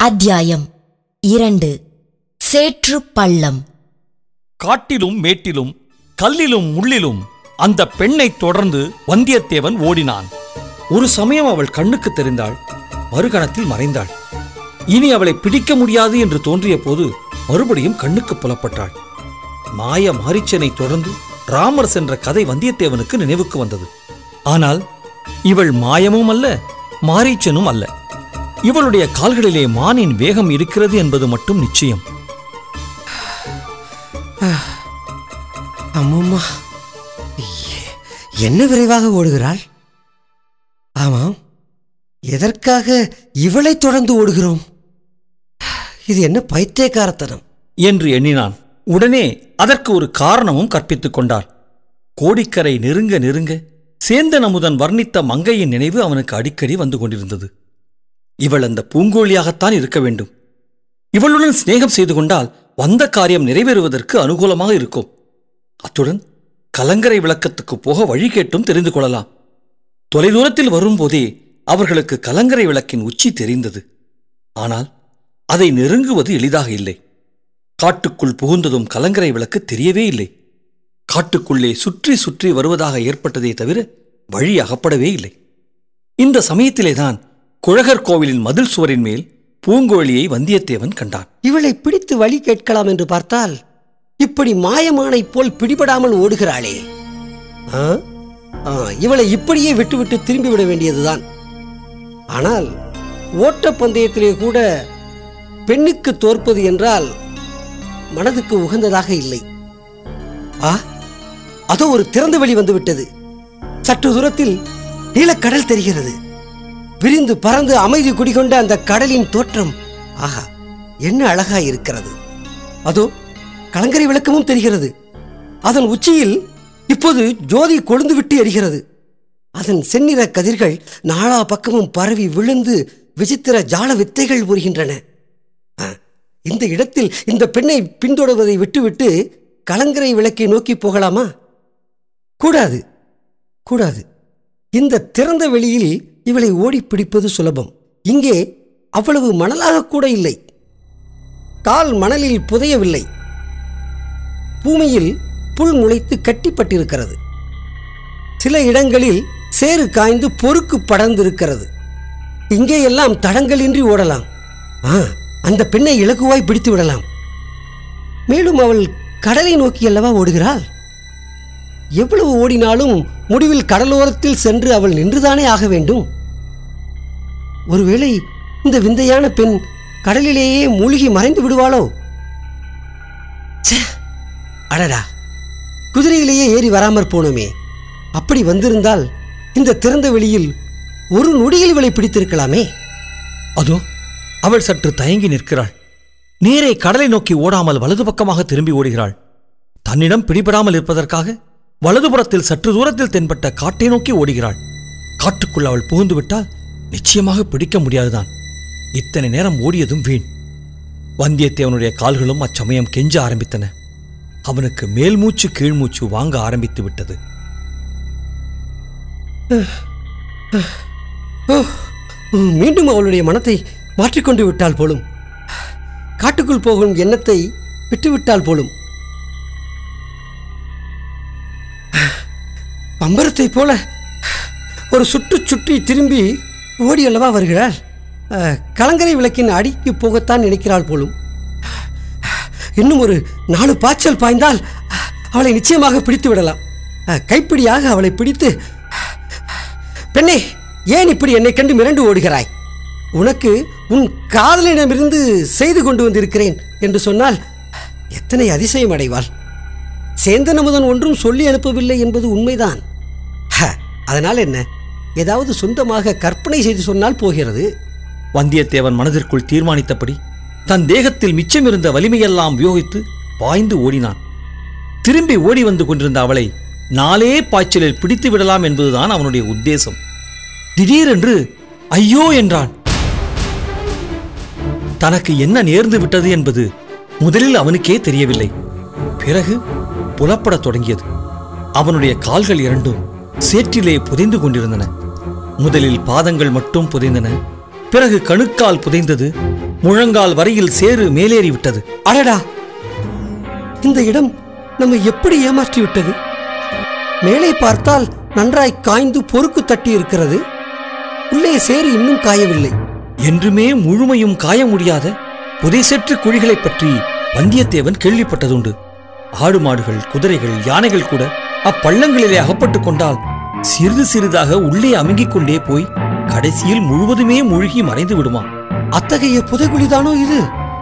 அத்தியாயம் இரண்டு சேற்று பள்ளம் காட்டிலும் மேட்டிலும் கல்லிலும் முள்ளிலும் அந்த பெண்ணைத் தொடர்ந்து வந்தியத்தேவன் ஓடினான் ஒரு சமயம் அவள் கண்ணுக்கு தெரிந்தாள் மறுகணத்தில் மறைந்தாள் இனி அவளை பிடிக்க முடியாது என்று தோன்றிய போது மறுபடியும் கண்ணுக்கு புலப்பட்டாள் மாய மாரிச்சனை தொடர்ந்து ராமர் சென்ற கதை வந்தியத்தேவனுக்கு நினைவுக்கு வந்தது ஆனால் இவள் மாயமும் அல்ல மாரீச்சனும் அல்ல இவளுடைய கால்களிலே மானின் வேகம் இருக்கிறது என்பது மட்டும் நிச்சயம் அம்மம்மா எ- என்ன விரைவாக ஓடுகிறாள் ஆமாம் எதற்காக இவளை தொடர்ந்து ஓடுகிறோம் இது என்ன பைத்தியக்காரத்தனம் என்று எண்ணினான் உடனே அதற்கு ஒரு காரணமும் கற்பித்துக் கொண்டாள் கோடிக்கரை நெருங்க நெருங்க சேந்தன் அமுதன் வர்ணித்த மங்கையின் நினைவு அவனுக்கு அடிக்கடி வந்து கொண்டிருந்தது இவள் அந்த பூங்கோழியாகத்தான் இருக்க வேண்டும் இவளுடன் சிநேகம் செய்து கொண்டால் வந்த காரியம் நிறைவேறுவதற்கு அனுகூலமாக இருக்கும் அத்துடன் கலங்கரை விளக்கத்துக்கு போக வழி கேட்டும் தெரிந்து கொள்ளலாம் தொலைதூரத்தில் வரும்போதே அவர்களுக்கு கலங்கரை விளக்கின் உச்சி தெரிந்தது ஆனால் அதை நெருங்குவது எளிதாக இல்லை காட்டுக்குள் புகுந்ததும் கலங்கரை விளக்கு தெரியவே இல்லை காட்டுக்குள்ளே சுற்றி சுற்றி வருவதாக ஏற்பட்டதே தவிர வழி அகப்படவே இல்லை இந்த சமயத்திலேதான் குழகர் கோவிலின் மதில் சுவரின் மேல் பூங்கோழியை வந்தியத்தேவன் கண்டான் இவளை பிடித்து வழி கேட்கலாம் என்று பார்த்தால் இப்படி மாயமானைப் போல் பிடிபடாமல் ஓடுகிறாளே ஆ? ஆ, இவளை இப்படியே விட்டுவிட்டு திரும்பிவிட வேண்டியதுதான் ஆனால் ஓட்டப்பந்தயத்திலே கூட பெண்ணுக்கு தோற்பது என்றால் மனதுக்கு உகந்ததாக இல்லை ஆ அதோ ஒரு திறந்த வழி வந்துவிட்டது சற்று தூரத்தில் நீலக்கடல் தெரிகிறது விரிந்து பறந்து அமைதி குடிகொண்ட அந்த கடலின் தோற்றம் ஆஹா என்ன அழகாய் இருக்கிறது அதோ கலங்கரை விளக்கமும் தெரிகிறது அதன் உச்சியில் இப்போது ஜோதி கொழுந்து விட்டு எரிகிறது அதன் செந்நிற கதிர்கள் நாலா பக்கமும் பரவி விழுந்து விசித்திர ஜால வித்தைகள் புரிகின்றன ஆ, இந்த இடத்தில் இந்த பெண்ணை பின்தொடர்வதை விட்டுவிட்டு கலங்கரை விளக்கை நோக்கி போகலாமா கூடாது கூடாது இந்த திறந்த வெளியில் இவளை ஓடிப் பிடிப்பது சுலபம் இங்கே அவ்வளவு மணலாக கூட இல்லை கால் மணலில் புதையவில்லை பூமியில் புல் முளைத்து கட்டிப்பட்டிருக்கிறது சில இடங்களில் சேறு காய்ந்து பொறுக்கு படர்ந்திருக்கிறது இங்கே எல்லாம் தடங்களின்றி ஓடலாம் ஆ அந்த பெண்ணை இலகுவாய் பிடித்து விடலாம் மேலும் அவள் கடலை நோக்கி அல்லவா ஓடுகிறாள் எவ்வளவு ஓடினாலும் முடிவில் கடலோரத்தில் சென்று அவள் நின்றுதானே ஆக வேண்டும் ஒருவேளை இந்த விந்தையான பெண் கடலிலேயே மூழ்கி மறைந்து விடுவாளோ ச்சே, அடடா குதிரையிலேயே ஏறி வராமற் போனோமே அப்படி வந்திருந்தால் இந்த திறந்த வெளியில் ஒரு நொடியில் இவளை பிடித்திருக்கலாமே அதோ அவள் சற்று தயங்கி நிற்கிறாள் நேரே கடலை நோக்கி ஓடாமல் வலது பக்கமாக திரும்பி ஓடுகிறாள் தன்னிடம் பிடிபடாமல் இருப்பதற்காக வலதுபுறத்தில் சற்று தூரத்தில் தென்பட்ட காட்டை நோக்கி ஓடுகிறாள் காட்டுக்குள் அவள் புகுந்து விட்டால் நிச்சயமாக பிடிக்க முடியாதுதான் இத்தனை நேரம் ஓடியதும் வீண் வந்தியத்தேவனுடைய கால்களும் அச்சமயம் கெஞ்ச ஆரம்பித்தன அவனுக்கு மேல் மூச்சு கீழ்மூச்சு வாங்க ஆரம்பித்து விட்டது ஓ ம், மீண்டும் அவளுடைய மனத்தை மாற்றிக்கொண்டு விட்டாள் போலும் காட்டுக்குள் போகும் எண்ணத்தை விட்டுவிட்டாள் போலும் பம்பரத்தைப் போல ஒரு சுற்று சுற்றி திரும்பி ஓடி அல்லவா வருகிறாள் அஹ், கலங்கரை விளக்கின் அடிக்கு போகத்தான் நினைக்கிறாள் போலும் இன்னும் ஒரு நாலு பாய்ச்சல் பாய்ந்தால் அவளை நிச்சயமாக பிடித்து விடலாம் அஹ், கைப்பிடியாக அவளை பிடித்து பெண்ணே ஏன் இப்படி என்னை கண்டு மிரண்டு ஓடுகிறாய் உனக்கு உன் காதலிடமிருந்து செய்து கொண்டு வந்திருக்கிறேன் என்று சொன்னால் எத்தனை அதிசயம் அடைவாள் சேந்தன் அமுதன் ஒன்றும் சொல்லி அனுப்பவில்லை என்பது உண்மைதான் ஹ, அதனால் என்ன ஏதாவது சொந்தமாக கற்பனை செய்து சொன்னால் போகிறது வந்தியத்தேவன் மனதிற்குள் தீர்மானித்தபடி தன் தேகத்தில் மிச்சமிருந்த வலிமையெல்லாம் உபயோகித்து பாய்ந்து ஓடினான் திரும்பி ஓடி வந்து கொண்டிருந்த அவளை நாலே பாய்ச்சலில் பிடித்து விடலாம் என்பதுதான் அவனுடைய உத்தேசம் திடீரென்று ஐயோ என்றான் தனக்கு என்ன நேர்ந்து விட்டது என்பது முதலில் அவனுக்கே தெரியவில்லை பிறகு புலப்படத் தொடங்கியது அவனுடைய கால்கள் இரண்டும் சேற்றிலே புதைந்து கொண்டிருந்தன முதலில் பாதங்கள் மட்டும் புதைந்தன பிறகு கணுக்கால் புதைந்தது முழங்கால் வரையில் சேறு மேலேறி விட்டது அடடா இந்த இடம் நம்மை எப்படி ஏமாற்றி விட்டது மேலே பார்த்தால் நன்றாய் காய்ந்து பொறுக்கு தட்டி இருக்கிறது உள்ளே சேறு இன்னும் காயவில்லை என்றுமே முழுமையும் காய முடியாத புதைசெற்று குழிகளைப் பற்றி வந்தியத்தேவன் கேள்விப்பட்டதுண்டு ஆடு மாடுகள் குதிரைகள் யானைகள் கூட அப்பள்ளங்களிலே அகப்பட்டுக் கொண்டால் சிறிது சிறிதாக உள்ளே அமுங்கிக் கொண்டே போய் கடைசியில் முழுவதுமே மூழ்கி மறைந்து விடுமாம் அத்தகைய புதைகுழிதானோ இது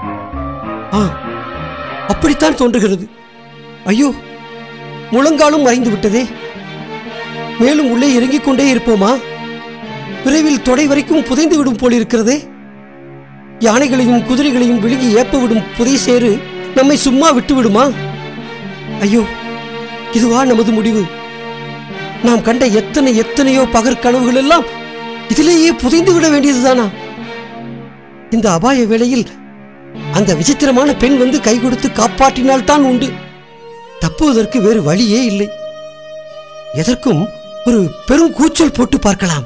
ஆ அப்படித்தான் தோன்றுகிறது ஐயோ முழங்காலும் மறைந்து விட்டதே மேலும் உள்ளே இறங்கிக் கொண்டே இருப்போமா விரைவில் தொடை வரைக்கும் புதைந்து விடும் போலிருக்கிறதே யானைகளையும் குதிரைகளையும் விழுங்கி ஏப்ப விடும் புதை சேறு நம்மை சும்மா விட்டு விடுமா ஐயோ இதுவா நமது முடிவு நாம் கண்ட எத்தனை எத்தனையோ பகற்கனவுகள் எல்லாம் இதிலேயே புதைந்து விட வேண்டியதுதானா இந்த அபாய வேளையில் அந்த விசித்திரமான பெண் வந்து கை கொடுத்து காப்பாற்றினால் தான் உண்டு தப்புவதற்கு வேறு வழியே இல்லை எதற்கும் ஒரு பெரும் கூச்சல் போட்டு பார்க்கலாம்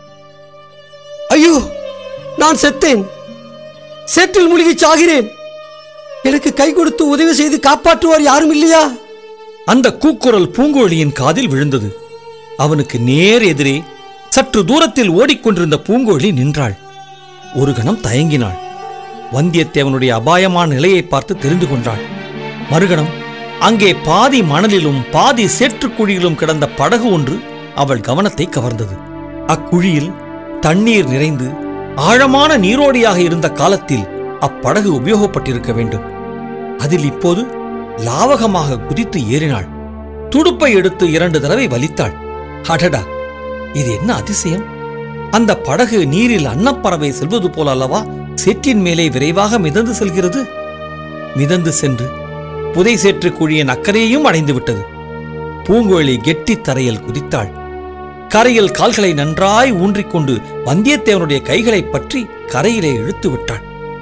ஐயோ நான் செத்தேன் சேற்றில் மூழ்கி சாகிறேன் எனக்கு கை கொடுத்து உதவி செய்து காப்பாற்றுவார் யாரும் இல்லையா அந்த கூக்குரல் பூங்கோழியின் காதில் விழுந்தது அவனுக்கு நேர் எதிரே சற்று தூரத்தில் ஓடிக்கொண்டிருந்த பூங்கோழி நின்றாள் ஒரு கணம் தயங்கினாள் வந்தியத்தேவனுடைய அபாயமான நிலையை பார்த்து தெரிந்து கொண்டாள் மறுகணம் அங்கே பாதி மணலிலும் பாதி சேற்றுக் குழியிலும் கிடந்த படகு ஒன்று அவள் கவனத்தை கவர்ந்தது அக்குழியில் தண்ணீர் நிறைந்து ஆழமான நீரோடியாக இருந்த காலத்தில் அப்படகு உபயோகப்பட்டிருக்க வேண்டும் அதில் இப்போது லாவகமாக குதித்து ஏறினாள் துடுப்பை எடுத்து இரண்டு தடவை வலித்தாள் அடடா இது என்ன அதிசயம் அந்த படகு நீரில் அன்னப்பறவை செல்வது போல அல்லவா சேற்றின் மேலே விரைவாக மிதந்து செல்கிறது மிதந்து சென்று புதை சேற்று குழியின் அக்கறையையும் அடைந்து விட்டது பூங்கோழி கெட்டித் தரையில் குதித்தாள் கரையில் கால்களை நன்றாய் ஊன்றிக்கொண்டு வந்தியத்தேவனுடைய கைகளைப் பற்றி கரையிலே இழுத்து விட்டாள்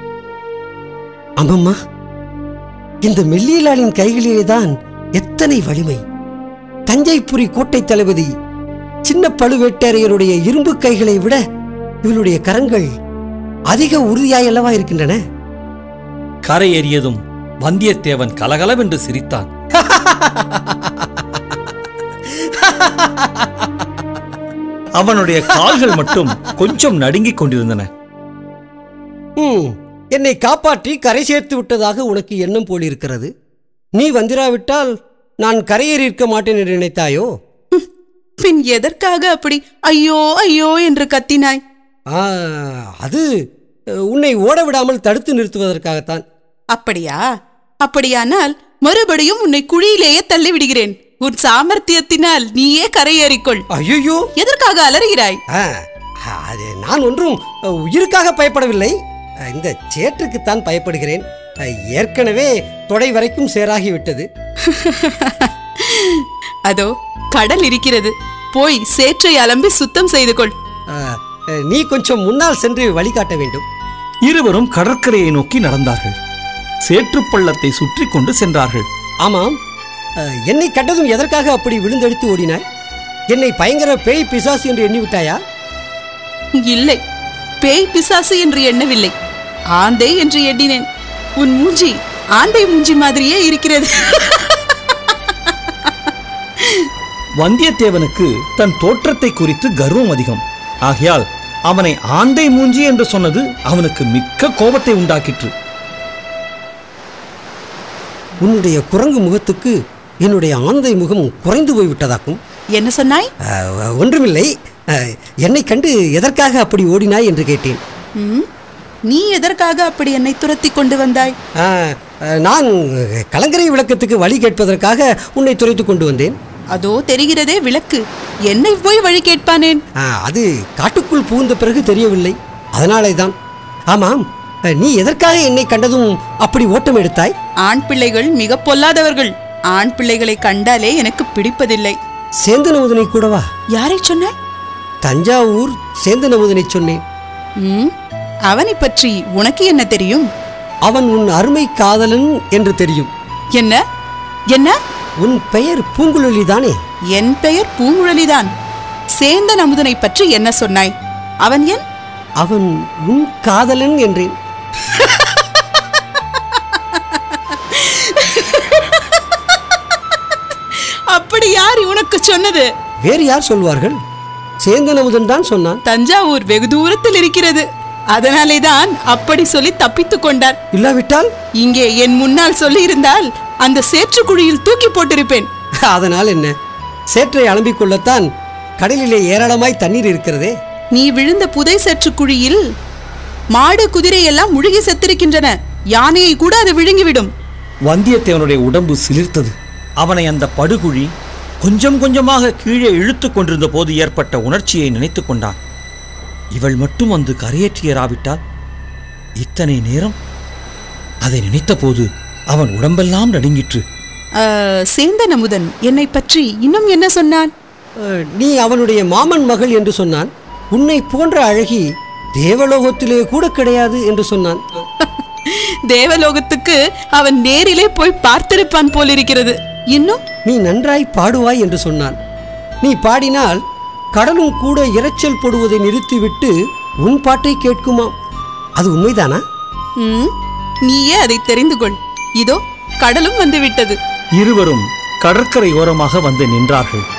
அம்மம்மா இந்த மெல்லியலாளின் கைகளிலேதான் எத்தனை வலிமை தஞ்சைபுரி கோட்டை தளபதி சின்ன பழுவேட்டரையருடைய இரும்பு கைகளை விட இவளுடைய கரங்கள் அதிக உறுதியாயல்லவா இருக்கின்றன கரை ஏறியதும் வந்தியத்தேவன் கலகலவென்று சிரித்தான் அவனுடைய கால்கள் மட்டும் கொஞ்சம் நடுங்கிக் கொண்டிருந்தன ம், என்னை காப்பாற்றி கரை சேர்த்து விட்டதாக உனக்கு எண்ணம் போலிருக்கிறது நீ வந்திராவிட்டால் நான் கரையேறி இருக்க மாட்டேன் என்று நினைத்தாயோ பின் எதற்காக அப்படி ஐயோ ஐயோ என்று கத்தினாய் ஆ, அது அஹ், உன்னை ஓட விடாமல் தடுத்து நிறுத்துவதற்காகத்தான் அப்படியா அப்படியானால் மறுபடியும் உன்னை குழியிலேயே தள்ளி விடுகிறேன் உன் சாமர்த்தியத்தினால் நீயே கரையேறிக்கொள் ஐயோ எதற்காக அலறுகிறாய் அது நான் ஒன்றும் அஹ், உயிருக்காக பயப்படவில்லை அஹ், இந்த சேற்றுக்குத்தான் பயப்படுகிறேன் அஹ், ஏற்கனவே தொடை வரைக்கும் சேராகிவிட்டது அதோ கடல் இருக்கிறது போய் சேற்றை அலம்பி சுத்தம் செய்து கொள் அஹ், அஹ், நீ கொஞ்சம் முன்னால் சென்று வழிகாட்ட வேண்டும் இருவரும் கடற்கரையை நோக்கி நடந்தார்கள் சேற்றுப் பள்ளத்தை சுற்றி கொண்டு சென்றார்கள் ஆமாம் அஹ், என்னை கண்டதும் எதற்காக அப்படி விழுந்தடித்து ஓடினாய் என்னை பயங்கர பேய் பிசாசு என்று எண்ணிவிட்டாயா இல்லை பேய் பிசாசு என்று எண்ணவில்லை ஆந்தை என்று எண்ணினேன் உன் மூஞ்சி ஆந்தை மூஞ்சி மாதிரியே இருக்கிறது வந்தியத்தேவனுக்கு தன் தோற்றத்தை குறித்து கர்வம் அதிகம் ஆகையால் அவனை ஆந்தை மூஞ்சி என்று சொன்னது அவனுக்கு மிக்க கோபத்தை உண்டாக்கிற்று உன்னுடைய குரங்கு முகத்துக்கு என்னுடைய ஆந்தை முகம் குறைந்து போய்விட்டதாக்கும் என்ன சொன்னாய் அஹ், ஒன்றுமில்லை அஹ், என்னை கண்டு எதற்காக அப்படி ஓடினாய் என்று கேட்டேன் ம்? நீ எதற்காக அப்படி என்னை துரத்தி கொண்டு வந்தாய் அஹ், அஹ், நான் கலங்கரை விளக்கத்துக்கு வழி கேட்பதற்காக உன்னை துரைத்து கொண்டு வந்தேன் அதோ தெரிகிறதே விளக்கு என்னை போய் வழி கேட்பானேன் அஹ், அது காட்டுக்குள் புகுந்த பிறகு தெரியவில்லை அதனாலே தான் ஆமாம் அஹ், நீ எதற்காக என்னை கண்டதும் அப்படி ஓட்டம் எடுத்தாய் ஆண் பிள்ளைகள் மிக பொல்லாதவர்கள் ஆண் பிள்ளைகளை கண்டாலே எனக்கு பிடிப்பதில்லை சேந்தனமுதனை கூடவா யாரை சொன்னாய் தஞ்சாவூர் சேந்தனமுதனை சொன்னேன் ம்? அவனை பற்றி உனக்கு என்ன தெரியும் அவன் உன் அருமை காதலன் என்று தெரியும் என்ன என்ன உன் பெயர் பூங்குழலி தானே என் பெயர் பூங்குழலிதான் சேந்தன் அமுதனை பற்றி என்ன சொன்னாய் அவன் என் அவன் உன் காதலன் என்றேன் அப்படி யார் உனக்கு சொன்னது வேறு யார் சொல்வார்கள் சேந்தன் அமுதன் தான் சொன்னான் தஞ்சாவூர் வெகு தூரத்தில் இருக்கிறது அதனாலே தான் அப்படி சொல்லி தப்பித்துக் கொண்டார் இல்லாவிட்டால் இங்கே என் முன்னால் சொல்லியிருந்தால் அந்த சேற்றுக்குழியில் தூக்கி போட்டிருப்பேன் அதனால் என்ன சேற்றை அலம்பிக் கொள்ளத்தான் கடலிலே ஏராளமாய் தண்ணீர் இருக்கிறதே நீ விழுந்த புதை சேற்றுக்குழியில் மாடு குதிரை எல்லாம் முழுகி செத்திருக்கின்றன யானையை கூட அது விழுங்கிவிடும் வந்தியத்தேவனுடைய உடம்பு சிலிர்த்தது அவனை அந்த படுகுழி கொஞ்சம் கொஞ்சமாக கீழே இழுத்துக் கொண்டிருந்த போது ஏற்பட்ட உணர்ச்சியை நினைத்துக் கொண்டான் இவள் மட்டும் வந்து கரையேற்றியராவிட்டால் இத்தனை நேரம் அதை நினைத்தபோது அவன் உடம்பெல்லாம் நடுங்கிற்று அஹ், சேந்தன் அமுதன் என்னை பற்றி இன்னும் என்ன சொன்னான் அஹ், நீ அவனுடைய மாமன் மகள் என்று சொன்னான் உன்னை போன்ற அழகி தேவலோகத்திலே கூட கிடையாது என்று சொன்னான் தேவலோகத்துக்கு அவன் நேரிலே போய் பார்த்திருப்பான் போலிருக்கிறது இன்னும் நீ நன்றாய் பாடுவாய் என்று சொன்னான் நீ பாடினால் கடலும் கூட இரைச்சல் போடுவதை நிறுத்திவிட்டு உன் பாட்டை கேட்குமாம் அது உண்மைதானா ம், நீயே அதை தெரிந்து கொள் இதோ கடலும் வந்து விட்டது இருவரும் கடற்கரை ஓரமாக வந்து நின்றார்கள்